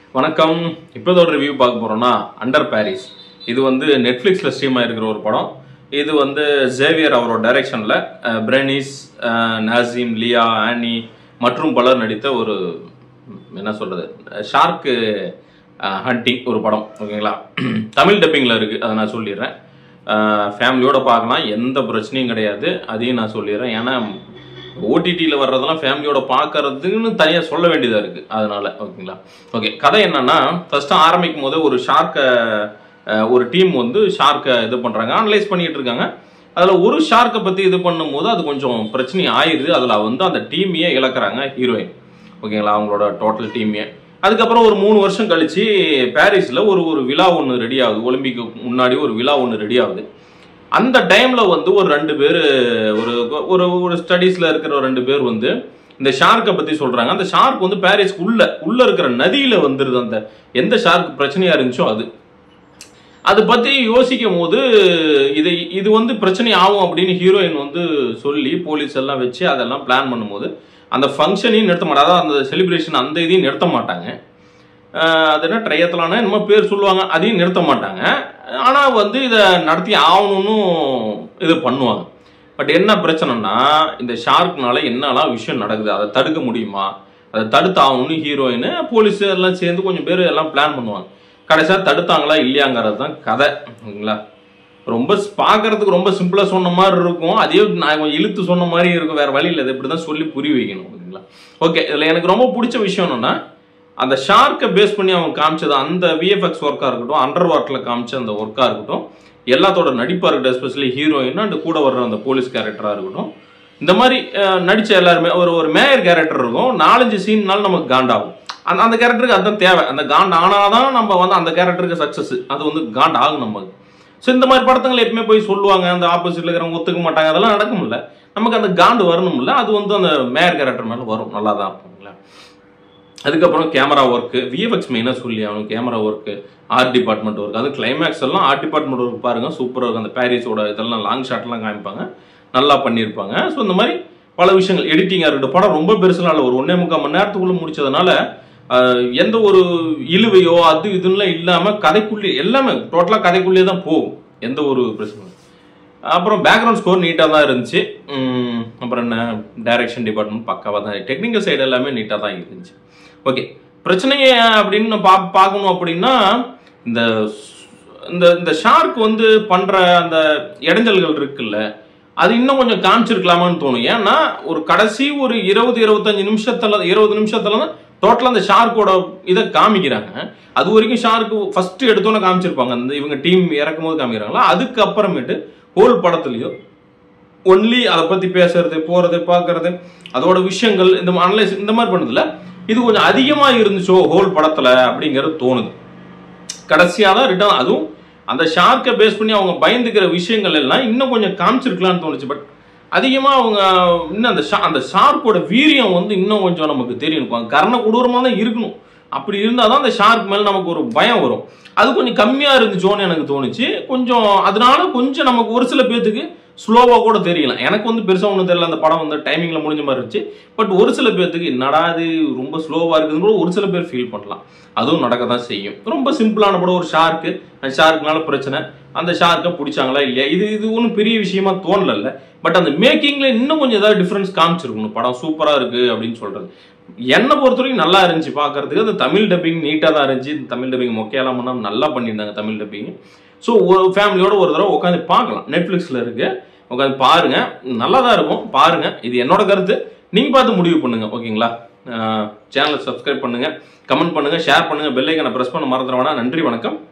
வணக்கம் இப்போது ஒரு ரிவ்யூ பார்க்க போறோம்னா அண்டர் பாரிஸ் இது வந்து நெட்ஃப்ளிக்ஸில் ஸ்ட்ரீம் ஆயிருக்கிற ஒரு படம் இது வந்து ஜேவியர் அவரோட டைரக்ஷனில் பிரெனிஸ் நாசிம் லியா ஆனி மற்றும் பலர் நடித்த ஒரு என்ன சொல்றது ஷார்க்கு ஹண்டிங் ஒரு படம் ஓகேங்களா தமிழ் டப்பிங்கில் இருக்குது அதை நான் சொல்லிடுறேன் ஃபேமிலியோட பார்க்கலாம் எந்த பிரச்சனையும் கிடையாது அதையும் நான் சொல்லிடுறேன் ஏன்னா ஓடிடியில் வர்றதெல்லாம் ஃபேமிலியோட பார்க்கறதுன்னு தனியாக சொல்ல வேண்டியதாக இருக்குது அதனால ஓகேங்களா ஓகே கதை என்னன்னா ஃபஸ்ட்டு ஆரம்பிக்கும் போது ஒரு ஷார்க்கை ஒரு டீம் வந்து ஷார்க்கை இது பண்ணுறாங்க அனலைஸ் பண்ணிட்டு இருக்காங்க அதில் ஒரு ஷார்க்கை பற்றி இது பண்ணும்போது அது கொஞ்சம் பிரச்சனை ஆயிடுது அதில் வந்து அந்த டீமையே இழக்கிறாங்க ஹீரோயின் ஓகேங்களா அவங்களோட டோட்டல் டீமையே அதுக்கப்புறம் ஒரு மூணு வருஷம் கழிச்சு பாரிஸில் ஒரு ஒரு விழா ஒன்று ரெடி ஆகுது ஒலிம்பிக்கு முன்னாடி ஒரு விழா ஒன்று ரெடி ஆகுது அந்த டைம்ல வந்து ஒரு ரெண்டு பேர் ஒரு ஒரு ஒரு ஸ்டடீஸ்ல இருக்கிற ஒரு ரெண்டு பேர் வந்து இந்த ஷார்க்கை பத்தி சொல்றாங்க அந்த ஷார்க் வந்து பாரிஸ்க்கு உள்ள உள்ள இருக்கிற நதியில வந்துருது அந்த எந்த ஷார்க் பிரச்சனையா இருந்துச்சோ அது அது பத்தி யோசிக்கும் போது இது இது வந்து பிரச்சனை ஆகும் அப்படின்னு ஹீரோயின் வந்து சொல்லி போலீஸ் எல்லாம் வச்சு அதெல்லாம் பிளான் பண்ணும்போது அந்த ஃபங்க்ஷனையும் நிறுத்த மாட்டாங்க அதாவது அந்த செலிப்ரேஷன் அந்த இதையும் நிறுத்த மாட்டாங்க ஆஹ் அது என்ன ட்ரையத்தலான என்னமோ பேர் சொல்லுவாங்க அதையும் நிறுத்த மாட்டாங்க ஆனால் வந்து இதை நடத்தி ஆகணும்னு இது பண்ணுவாங்க பட் என்ன பிரச்சனைனா இந்த ஷார்க்னால என்னெல்லாம் விஷயம் நடக்குது அதை தடுக்க முடியுமா அதை தடுத்து ஆகணும்னு ஹீரோயின் போலீஸ் எல்லாம் சேர்ந்து கொஞ்சம் பேர் எல்லாம் பிளான் பண்ணுவாங்க கடைசியாக தடுத்தாங்களா இல்லையாங்கிறது தான் கதை ஓகேங்களா ரொம்ப பார்க்கறதுக்கு ரொம்ப சிம்பிளா சொன்ன மாதிரி இருக்கும் அதே நான் கொஞ்சம் இழுத்து சொன்ன மாதிரி இருக்கும் வேற வழி இல்லை இதை இப்படி தான் சொல்லி புரிய வைக்கணும் ஓகேங்களா ஓகே இதில் எனக்கு ரொம்ப பிடிச்ச விஷயம் என்னன்னா அந்த ஷார்க்கை பேஸ் பண்ணி அவங்க காமிச்சது அந்த விஎஃப்எக்ஸ் ஒர்க்காக இருக்கட்டும் அண்டர் வாட்டரில் காமிச்ச அந்த ஒர்க்காக இருக்கட்டும் எல்லாத்தோட நடிப்பாக இருக்கட்டும் எஸ்பெஷலி ஹீரோயின் அண்ட் கூட வர்ற அந்த போலீஸ் கேரக்டராக இருக்கட்டும் இந்த மாதிரி அஹ், நடிச்ச எல்லாருமே ஒரு ஒரு மேயர் கேரக்டர் இருக்கும் நாலஞ்சு சீன்னாலும் நமக்கு காண்டாகும் அந்த அந்த கேரக்டருக்கு அதுதான் தேவை அந்த காண்ட் ஆனாதான் நம்ம வந்து அந்த கேரக்டருக்கு சக்ஸஸ் அது வந்து காண்ட் ஆகும் நமக்கு ஸோ இந்த மாதிரி படத்துங்களை எப்பவுமே போய் சொல்லுவாங்க அந்த ஆப்போசிட்ல இருக்கிறவங்க ஒத்துக்க மாட்டாங்க அதெல்லாம் நடக்கும்ல நமக்கு அந்த காண்டு வரணும்ல அது வந்து அந்த மேயர் கேரக்டர் மேலே வரும் நல்லா தான் இருக்கும்ல அதுக்கப்புறம் கேமரா ஒர்க்கு விஎஃப்எக்ஸ் மெயினாக சொல்லி ஆகணும் camera work art department work அது கிளைமேக்ஸ் எல்லாம் ஆர்ட் டிபார்ட்மெண்ட் ஒர்க் பாருங்க சூப்பராக இருக்கும் அந்த பாரிஸோட இதெல்லாம் லாங் ஷாட்லாம் காமிப்பாங்க நல்லா பண்ணியிருப்பாங்க ஸோ இந்த மாதிரி பல விஷயங்கள் எடிட்டிங்காக இருக்கட்டும் படம் ரொம்ப பெருசுலாம் இல்லை ஒரு ஒன்றே முக்கால் மணி நேரத்துக்குள்ள முடிச்சதுனால ஆஹ், எந்த ஒரு இழுவையோ அது இதுலாம் இல்லாமல் கதைக்குள்ளே எல்லாமே டோட்டலாக கதைக்குள்ளேயே தான் போகும் எந்த ஒரு பிரச்சனையும் அப்புறம் பேக்ரவுண்ட் ஸ்கோர் நீட்டாக தான் இருந்துச்சு உம், அப்புறம் என்ன டைரக்ஷன் டிபார்ட்மெண்ட் பக்காவாக தான் டெக்னிக்கல் சைடு எல்லாமே நீட்டாக தான் இருந்துச்சு ஓகே பிரச்சனையே அப்படின்னு பா பார்க்கணும் அப்படின்னா இந்த இந்த இந்த ஷார்க் வந்து பண்ற அந்த இடைஞ்சல்கள் இருக்குல்ல அது இன்னும் கொஞ்சம் காமிச்சிருக்கலாமான்னு தோணும் ஏன்னா ஒரு கடைசி ஒரு இருபது இருபத்தஞ்சு நிமிஷத்துல இருபது நிமிஷத்துல தான் டோட்டலாக அந்த ஷார்க்கோட இதை காமிக்கிறாங்க அது வரைக்கும் ஷார்க்கு ஃபர்ஸ்ட் எடுத்தோன்னே காமிச்சிருப்பாங்க அந்த இவங்க டீம் இறக்கும் போது காமிக்கிறாங்களா அதுக்கப்புறமேட்டு ஹோல் படத்துலயும் ஒன்லி அதை பத்தி பேசுறது போறது பார்க்கறது அதோட விஷயங்கள் இந்த அனலைஸ் இந்த மாதிரி பண்ணதுல இது கொஞ்சம் அதிகமா இருந்துச்சோ ஹோல் படத்துல அப்படிங்கிறது தோணுது கடைசியா தான் ரிட்டர்ன் அதுவும் அந்த ஷார்க்கை பேஸ் பண்ணி அவங்க பயந்துக்கிற விஷயங்கள் எல்லாம் இன்னும் கொஞ்சம் காமிச்சிருக்கலாம்னு தோணுச்சு பட் அதிகமா அவங்க இன்னும் அந்த ஷா- அந்த ஷார்க்கோட வீரியம் வந்து இன்னும் கொஞ்சம் நமக்கு தெரியணும் கர்ண கொடூரமா தான் இருக்கணும் அப்படி இருந்தால் தான் அந்த ஷார்க் மேல நமக்கு ஒரு பயம் வரும் அது கொஞ்சம் கம்மியா இருந்துச்சோன்னு எனக்கு தோணுச்சு கொஞ்சம் அதனால கொஞ்சம் நமக்கு ஒரு சில பேர்த்துக்கு ஸ்லோவா கூட தெரியலாம் எனக்கு வந்து பெருசா ஒன்றும் தெரியல அந்த படம் வந்து டைமிங்ல முடிஞ்ச மாதிரி இருந்துச்சு பட் ஒரு சில பேர்த்துக்கு என்னடா இது ரொம்ப ஸ்லோவா இருக்குதுன்னு கூட ஒரு சில பேர் ஃபீல் பண்ணலாம் அதுவும் நடக்க தான் செய்யும் ரொம்ப சிம்பிளான படம் ஒரு ஷார்க்கு அந்த ஷார்க்குனால பிரச்சனை அந்த ஷார்க்கை பிடிச்சாங்களா இல்லையா இது இது ஒன்றும் பெரிய விஷயமா தோணல பட் அந்த மேக்கிங்ல இன்னும் கொஞ்சம் ஏதாவது டிஃபரன்ஸ் காமிச்சிருக்கணும் படம் சூப்பரா இருக்கு அப்படின்னு சொல்றது என்னை பொறுத்த வரைக்கும் நல்லா இருந்துச்சு பார்க்கறதுக்கு அந்த தமிழ் டப்பிங் நீட்டாக தான் இருந்துச்சு இந்த தமிழ் டப்பிங் மொக்கையெல்லாம் பண்ணாம நல்லா பண்ணியிருந்தாங்க தமிழ் டப்பிங் ஸோ ஒரு ஃபேமிலியோட ஒரு தடவை உட்காந்து பார்க்கலாம் நெட்ஃப்ளிக்ஸில் இருக்கு உட்காந்து பாருங்க நல்லா தான் இருக்கும் பாருங்க இது என்னோட கருத்து நீங்க பார்த்து முடிவு பண்ணுங்க ஓகேங்களா சேனலை சப்ஸ்கிரைப் பண்ணுங்க கமெண்ட் பண்ணுங்க ஷேர் பண்ணுங்க பெல் ஐக்கனை பிரஸ் பண்ண மறந்துட வேணாம் நன்றி வணக்கம்